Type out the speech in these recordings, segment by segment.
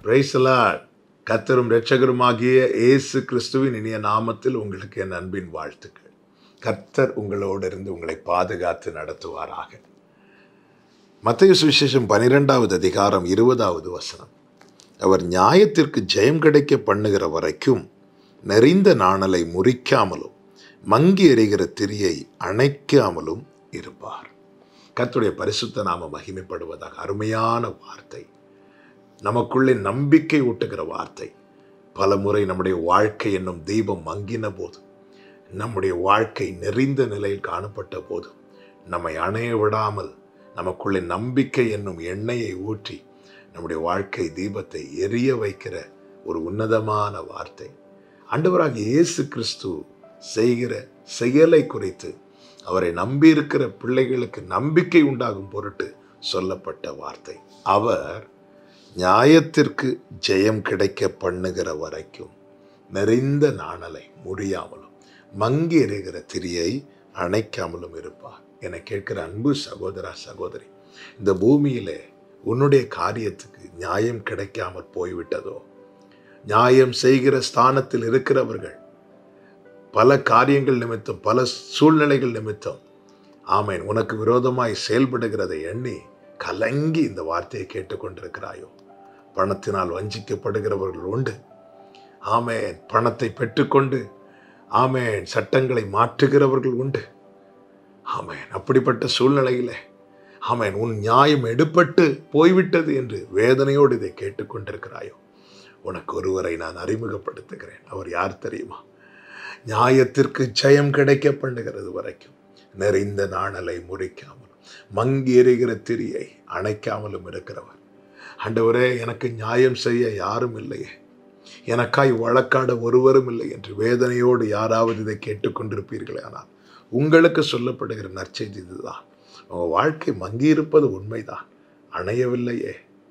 பிரைசலாட் கத்தரும் இரட்சகருமாகிய இயேசு கிறிஸ்துவின் இனிய நாமத்தில் உங்களுக்கு என் அன்பின் வாழ்த்துக்கள் கர்த்தர் உங்களோடு இருந்து உங்களை பாதுகாத்து நடத்துவாராக மத்திய சுவிசேஷம் பனிரெண்டாவது அதிகாரம் இருபதாவது வசனம் அவர் நியாயத்திற்கு ஜெயம் கிடைக்க பண்ணுகிற வரைக்கும் நெறிந்த நாணலை முறிக்காமலும் மங்கி எறிகிற திரியை அணைக்காமலும் இருப்பார் கர்த்தருடைய பரிசுத்த நாம மகிமைப்படுவதாக அருமையான வார்த்தை நமக்குள்ளே நம்பிக்கை ஊட்டுகிற வார்த்தை பல முறை நம்முடைய வாழ்க்கை என்னும் தீபம் மங்கின போது நம்முடைய வாழ்க்கை நெறிந்த நிலையில் காணப்பட்ட போது நம்மை அணைய விடாமல் நமக்குள்ளே நம்பிக்கை என்னும் எண்ணெயை ஊற்றி நம்முடைய வாழ்க்கை தீபத்தை எரிய வைக்கிற ஒரு உன்னதமான வார்த்தை ஆண்டவராக இயேசு கிறிஸ்து செய்கிற செயலை குறித்து அவரை நம்பியிருக்கிற பிள்ளைகளுக்கு நம்பிக்கை உண்டாகும் பொருட்டு சொல்லப்பட்ட வார்த்தை அவர் நியாயத்திற்கு ஜெயம் கிடைக்க பண்ணுகிற வரைக்கும் நெறிந்த நாணலை முடியாமலும் மங்கி எறிகிற திரியை அணைக்காமலும் இருப்பார் என கேட்கிற அன்பு சகோதரா சகோதரி இந்த பூமியிலே உன்னுடைய காரியத்துக்கு நியாயம் கிடைக்காமல் போய்விட்டதோ நியாயம் செய்கிற ஸ்தானத்தில் இருக்கிறவர்கள் பல காரியங்கள் நிமித்தம் பல சூழ்நிலைகள் நிமித்தம் ஆமேன் உனக்கு விரோதமாய் செயல்படுகிறதை எண்ணி கலங்கி இந்த வார்த்தையை கேட்டுக்கொண்டிருக்கிறாயோ பணத்தினால் வஞ்சிக்கப்படுகிறவர்கள் உண்டு ஆமேன் பணத்தை பெற்றுக்கொண்டு ஆமேன் சட்டங்களை மாற்றுகிறவர்கள் உண்டு ஆமேன் அப்படிப்பட்ட சூழ்நிலையிலே ஆமேன் உன் நியாயம் எடுப்பட்டு போய்விட்டது என்று வேதனையோடு இதை கேட்டுக்கொண்டிருக்கிறாயோ உனக்கு ஒருவரை நான் அறிமுகப்படுத்துகிறேன் அவர் யார் தெரியுமா நியாயத்திற்கு ஜெயம் கிடைக்க பண்ணுகிறது வரைக்கும் நெறிந்த நாணலை முறிக்காமலும் மங்கி எறிகிற திரியை அணைக்காமலும் இருக்கிறவர் ஆண்டவரே எனக்கு நியாயம் செய்ய யாரும் இல்லையே எனக்காய் வழக்காட ஒருவரும் இல்லை என்று வேதனையோடு யாராவது இதை கேட்டுக்கொண்டிருப்பீர்களே ஆனால் உங்களுக்கு சொல்லப்படுகிற நற்செய்தி இதுதான் உங்கள் வாழ்க்கை மங்கியிருப்பது உண்மைதான் அணையவில்லையே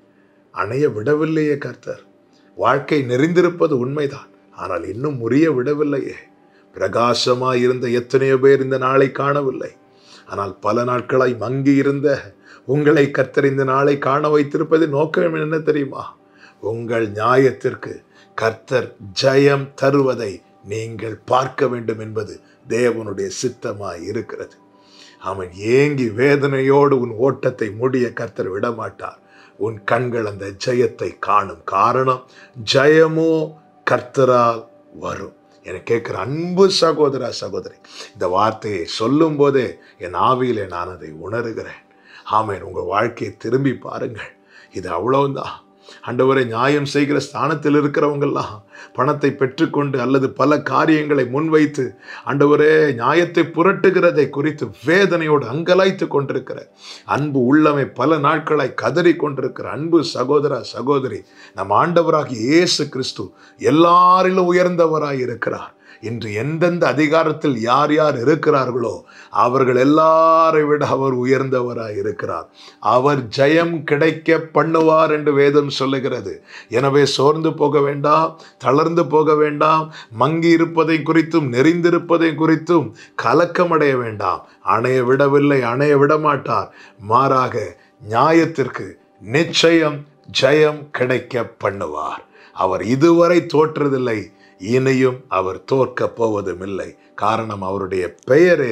அணைய விடவில்லையே கர்த்தர் வாழ்க்கை நெறிந்திருப்பது உண்மைதான் ஆனால் இன்னும் முறிய விடவில்லையே பிரகாசமாய் இருந்த எத்தனையோ பேர் இந்த நாளை காணவில்லை ஆனால் பல நாட்களாய் மங்கி இருந்த உங்களை கர்த்தர் இந்த நாளை காண வைத்திருப்பது நோக்கம் என்ன தெரியுமா உங்கள் நியாயத்திற்கு கர்த்தர் ஜெயம் தருவதை நீங்கள் பார்க்க வேண்டும் என்பது தேவனுடைய சித்தமாய் இருக்கிறது அவன் ஏங்கி வேதனையோடு உன் ஓட்டத்தை முடிய கர்த்தர் விடமாட்டார் உன் கண்கள் அந்த ஜெயத்தை காணும் காரணம் ஜெயமோ கர்த்தரால் வரும் என கேட்கிற அன்பு சகோதர சகோதரி இந்த வார்த்தையை சொல்லும் போதே என் ஆவியிலே நான் அதை உணர்கிறேன் ஆமேன் உங்கள் வாழ்க்கையை திரும்பி பாருங்கள் இது அவ்வளவுதான் ஆண்டவரை நியாயம் செய்கிற ஸ்தானத்தில் இருக்கிறவங்கெல்லாம் பணத்தை பெற்றுக்கொண்டு அல்லது பல காரியங்களை முன்வைத்து ஆண்டவரே நியாயத்தை புரட்டுகிறதை குறித்து வேதனையோடு அங்கலாய்த்து கொண்டிருக்கிற அன்பு உள்ளமை பல நாட்களாய் கதறி கொண்டிருக்கிற அன்பு சகோதர சகோதரி நம் ஆண்டவராகி இயேசு கிறிஸ்து எல்லாரிலும் உயர்ந்தவராய் இருக்கிறார் இன்று எந்தெந்த அதிகாரத்தில் யார் யார் இருக்கிறார்களோ அவர்கள் எல்லாரை விட அவர் உயர்ந்தவராய் இருக்கிறார் அவர் ஜெயம் கிடைக்க பண்ணுவார் என்று வேதம் சொல்லுகிறது எனவே சோர்ந்து போக வேண்டாம் தளர்ந்து போக வேண்டாம் மங்கி இருப்பதை குறித்தும் நெறிந்திருப்பதை குறித்தும் கலக்கமடைய வேண்டாம் அணைய விடவில்லை அணைய விடமாட்டார் மாறாக நியாயத்திற்கு நிச்சயம் ஜெயம் கிடைக்க பண்ணுவார் அவர் இதுவரை தோற்றதில்லை இனியும் அவர் தோற்க போவதும் இல்லை காரணம் அவருடைய பெயரே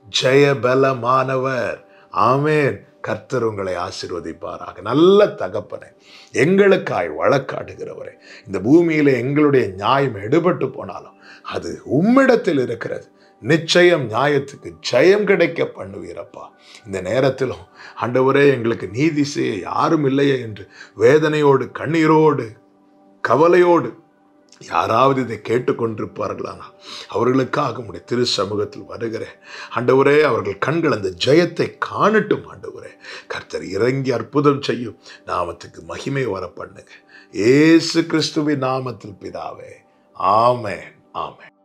ஜெயபலமானவர் ஆமேன் கர்த்தர் உங்களை ஆசிர்வதிப்பாராக நல்ல தகப்பனே எங்களுக்காய் வழக்காடுகிறவரே இந்த பூமியில எங்களுடைய நியாயம் எடுபட்டு போனாலும் அது உம்மிடத்தில் இருக்கிறது நிச்சயம் நியாயத்துக்கு ஜெயம் கிடைக்க பண்ணுவீரப்பா இந்த நேரத்திலும் ஆண்டவரே எங்களுக்கு நீதி செய்ய யாரும் இல்லையே என்று வேதனையோடு கண்ணீரோடு கவலையோடு யாராவது இதை கேட்டுக்கொண்டிருப்பார்களானா அவர்களுக்காக உடைய திரு சமூகத்தில் வருகிறேன் ஆண்டவரே அவர்கள் கண்கள் அந்த ஜெயத்தை காணட்டும் ஆண்டவரே கர்த்தர் இறங்கி அற்புதம் செய்யும் நாமத்துக்கு மகிமை வர பண்ணுங்க ஏசு கிறிஸ்துவின் நாமத்தில் பிதாவே ஆமேன் ஆமேன்